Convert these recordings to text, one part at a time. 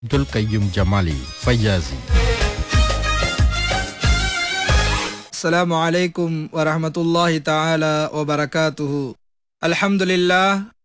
அப்துல் கையும் ஜமாலி ஃபையாசி السلام عليكم ورحمة الله تعالى وبركاته الحمد لله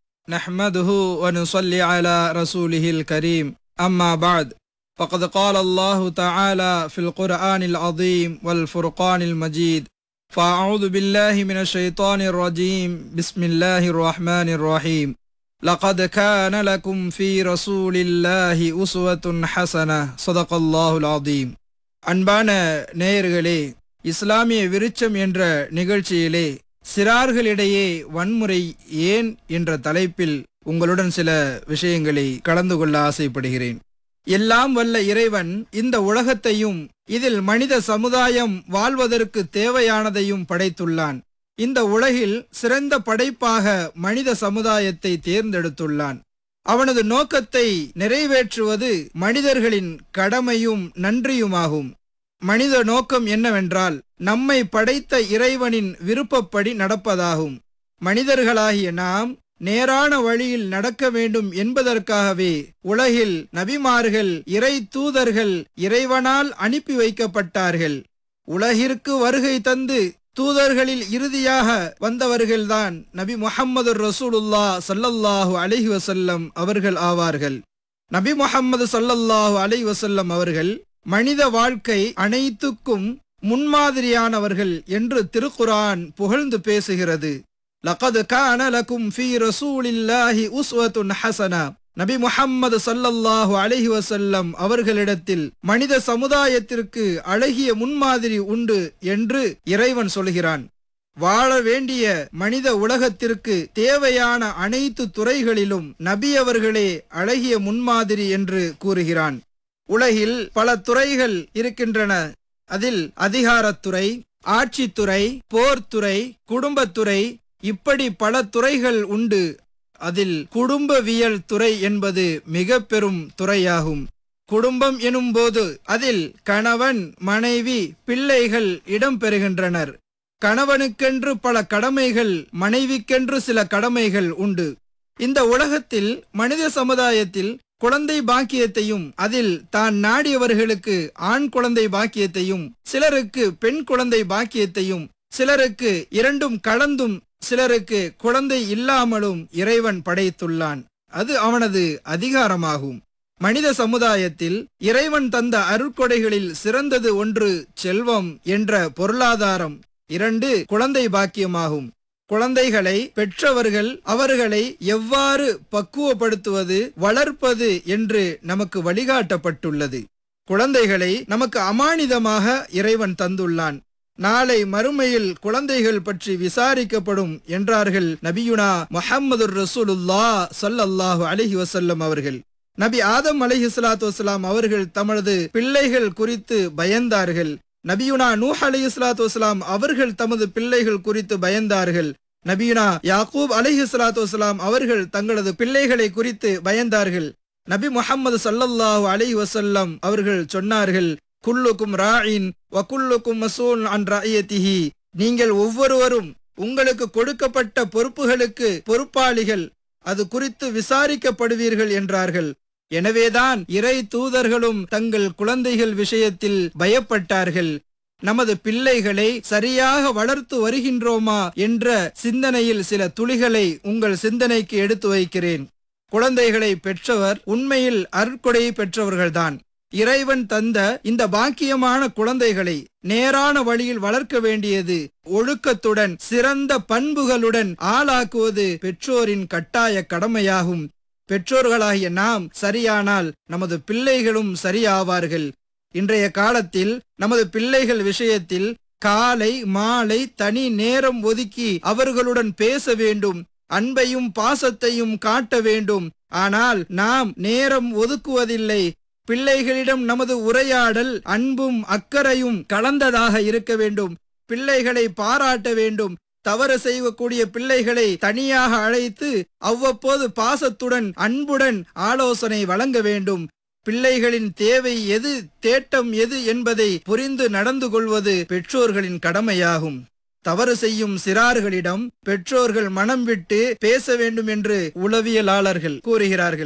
نحمده ونصلي على رسوله الكريم أما بعد فقد قال الله تعالى في القرآن العظيم والفرقان المجيد فأعوذ بالله من الشيطان الرجيم بسم الله الرحمن الرحيم لقد كان لكم في رسول الله أسوة حسنة صدق الله العظيم அன்பான நேயர்களே இஸ்லாமிய விருட்சம் என்ற நிகழ்ச்சியிலே சிறார்களிடையே வன்முறை ஏன் என்ற தலைப்பில் உங்களுடன் சில விஷயங்களை கலந்து கொள்ள ஆசைப்படுகிறேன் எல்லாம் வல்ல இறைவன் இந்த உலகத்தையும் இதில் மனித சமுதாயம் வாழ்வதற்கு தேவையானதையும் படைத்துள்ளான் இந்த உலகில் சிறந்த படைப்பாக மனித சமுதாயத்தை தேர்ந்தெடுத்துள்ளான் அவனது நோக்கத்தை நிறைவேற்றுவது மனிதர்களின் கடமையும் நன்றியுமாகும் மனித நோக்கம் என்னவென்றால் நம்மை படைத்த இறைவனின் விருப்பப்படி நடப்பதாகும் மனிதர்களாகிய நாம் நேரான வழியில் நடக்க வேண்டும் என்பதற்காகவே உலகில் நபிமார்கள் இறை தூதர்கள் இறைவனால் அனுப்பி வைக்கப்பட்டார்கள் உலகிற்கு வருகை தந்து தூதர்களில் இறுதியாக வந்தவர்கள்தான் நபி முஹம்மது ரசூலுல்லா சல்லல்லாஹு அலைஹி வசல்லம் அவர்கள் ஆவார்கள் நபி முஹம்மது சல்லல்லாஹு அலைஹி வசல்லம் அவர்கள் மனித வாழ்க்கை அனைத்துக்கும் முன்மாதிரியானவர்கள் என்று திருக்குரான் புகழ்ந்து பேசுகிறது லகது கான லகும் ஃபீ ரசூலில்லாஹி உஸ்வத்துன் ஹசனா நபி முஹம்மது சல்லல்லாஹு அலைஹி வசல்லம் அவர்களிடத்தில் மனித சமுதாயத்திற்கு அழகிய முன்மாதிரி உண்டு என்று இறைவன் சொல்கிறான் வாழ வேண்டிய மனித உலகத்திற்கு தேவையான அனைத்து துறைகளிலும் நபி அவர்களே அழகிய முன்மாதிரி என்று கூறுகிறான் உலகில் பல துறைகள் இருக்கின்றன அதில் அதிகாரத்துறை ஆட்சித்துறை போர்த்துறை குடும்பத்துறை இப்படி பல துறைகள் உண்டு அதில் குடும்பவியல் துறை என்பது மிக பெரும் துறையாகும் குடும்பம் எனும்போது அதில் கணவன் மனைவி பிள்ளைகள் இடம்பெறுகின்றனர் கணவனுக்கென்று பல கடமைகள் மனைவிக்கென்று சில கடமைகள் உண்டு இந்த உலகத்தில் மனித சமுதாயத்தில் குழந்தை பாக்கியத்தையும் அதில் தான் நாடியவர்களுக்கு ஆண் குழந்தை பாக்கியத்தையும் சிலருக்கு பெண் குழந்தை பாக்கியத்தையும் சிலருக்கு இரண்டும் கலந்தும் சிலருக்கு குழந்தை இல்லாமலும் இறைவன் படைத்துள்ளான் அது அவனது அதிகாரமாகும் மனித சமுதாயத்தில் இறைவன் தந்த அருட்கொடைகளில் சிறந்தது ஒன்று செல்வம் என்ற பொருளாதாரம் இரண்டு குழந்தை பாக்கியமாகும் குழந்தைகளை பெற்றவர்கள் அவர்களை எவ்வாறு பக்குவப்படுத்துவது வளர்ப்பது என்று நமக்கு வழிகாட்டப்பட்டுள்ளது குழந்தைகளை நமக்கு அமானிதமாக இறைவன் தந்துள்ளான் நாளை மறுமையில் குழந்தைகள் பற்றி விசாரிக்கப்படும் என்றார்கள் நபியுனா முஹம்மது ரசூலுல்லா சல்லல்லாஹு அலஹி வசல்லம் அவர்கள் நபி ஆதம் அலஹி சலாத்து வசலாம் அவர்கள் தமது பிள்ளைகள் குறித்து பயந்தார்கள் நபியுனா நூஹ் அலி இஸ்லாத்து வஸ்லாம் அவர்கள் தமது பிள்ளைகள் குறித்து பயந்தார்கள் நபியுனா யாக்கூப் அலிஹி சலாத்து வஸ்லாம் அவர்கள் தங்களது பிள்ளைகளை குறித்து பயந்தார்கள் நபி முஹம்மது சல்லல்லாஹு அலி வசல்லம் அவர்கள் சொன்னார்கள் குல்லுக்கும் ராயின் வகுல்லுக்கும் மசூன் அன் ராயத்திஹி நீங்கள் ஒவ்வொருவரும் உங்களுக்கு கொடுக்கப்பட்ட பொறுப்புகளுக்கு பொறுப்பாளிகள் அது குறித்து விசாரிக்கப்படுவீர்கள் என்றார்கள் எனவேதான் இறை தூதர்களும் தங்கள் குழந்தைகள் விஷயத்தில் பயப்பட்டார்கள் நமது பிள்ளைகளை சரியாக வளர்த்து வருகின்றோமா என்ற சிந்தனையில் சில துளிகளை உங்கள் சிந்தனைக்கு எடுத்து வைக்கிறேன் குழந்தைகளை பெற்றவர் உண்மையில் அருட்கொடையை பெற்றவர்கள்தான் இறைவன் தந்த இந்த பாக்கியமான குழந்தைகளை நேரான வழியில் வளர்க்க வேண்டியது ஒழுக்கத்துடன் சிறந்த பண்புகளுடன் ஆளாக்குவது பெற்றோரின் கட்டாய கடமையாகும் பெற்றோர்களாகிய நாம் சரியானால் நமது பிள்ளைகளும் சரியாவார்கள் இன்றைய காலத்தில் நமது பிள்ளைகள் விஷயத்தில் காலை மாலை தனி நேரம் ஒதுக்கி அவர்களுடன் பேச வேண்டும் அன்பையும் பாசத்தையும் காட்ட வேண்டும் ஆனால் நாம் நேரம் ஒதுக்குவதில்லை பிள்ளைகளிடம் நமது உரையாடல் அன்பும் அக்கறையும் கலந்ததாக இருக்க வேண்டும் பிள்ளைகளை பாராட்ட வேண்டும் தவறு செய்யக்கூடிய பிள்ளைகளை தனியாக அழைத்து அவ்வப்போது பாசத்துடன் அன்புடன் ஆலோசனை வழங்க வேண்டும் பிள்ளைகளின் தேவை எது தேட்டம் எது என்பதை புரிந்து நடந்து கொள்வது பெற்றோர்களின் கடமையாகும் தவறு செய்யும் சிறார்களிடம் பெற்றோர்கள் மனம் விட்டு பேச வேண்டும் என்று உளவியலாளர்கள் கூறுகிறார்கள்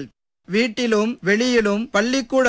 வீட்டிலும் வெளியிலும் பள்ளிக்கூட